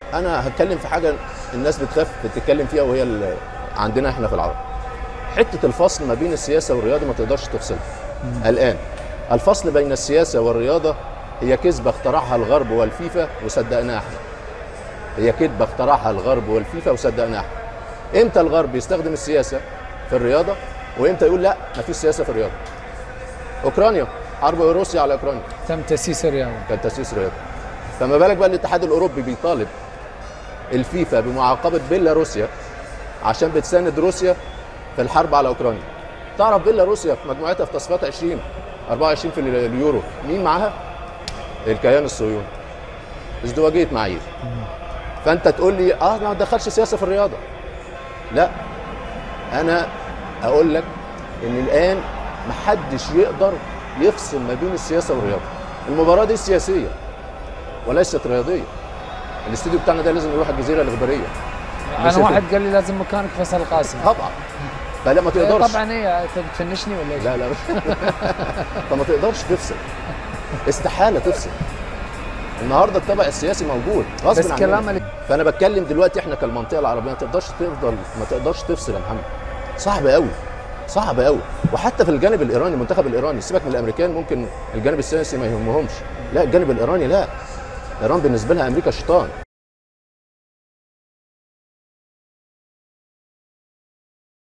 انا هتكلم في حاجه الناس بتخاف تتكلم فيها وهي ال- عندنا احنا في العرب حته الفصل ما بين السياسه والرياضه ما تقدرش تفصلها الان الفصل بين السياسه والرياضه هي كذبه اخترعها الغرب والفيفا وصدقناها احنا هي كذبه اخترعها الغرب والفيفا وصدقناها احنا امتى الغرب يستخدم السياسه في الرياضه وامتى يقول لا ما فيش سياسه في الرياضه اوكرانيا حرب روسيا على اوكرانيا تم تاسيس الرياضه كان تاسيس رياضي فما بالك بقى الاتحاد الاوروبي بيطالب الفيفا بمعاقبه بيلاروسيا عشان بتساند روسيا في الحرب على اوكرانيا تعرف بيلاروسيا في مجموعتها في تصفيات 20 24 في اليورو مين معاها الكيان الصهيوني ازدواجيه معايير فانت تقول لي اه ما دخلش سياسه في الرياضه لا انا اقول لك ان الان محدش يقدر يفصل ما بين السياسه والرياضه المباراه دي سياسيه وليست رياضيه الاستوديو بتاعنا ده لازم يروح الجزيره الاخباريه انا مش واحد قال لي لازم مكانك فيصل القاسم طبعا فلا ما تقدرش طبعا هي انت بتفنشني ولا ايش؟ لا لا فما تقدرش تفصل استحاله تفصل النهارده الطابع السياسي موجود غصب بس عننا. كلام فانا بتكلم دلوقتي احنا كالمنطقه العربيه ما تقدرش تفضل ما تقدرش تفصل يا محمد صعب قوي صعب قوي وحتى في الجانب الايراني المنتخب الايراني سيبك من الامريكان ممكن الجانب السياسي ما يهمهمش لا الجانب الايراني لا ايران بالنسبه لها امريكا شيطان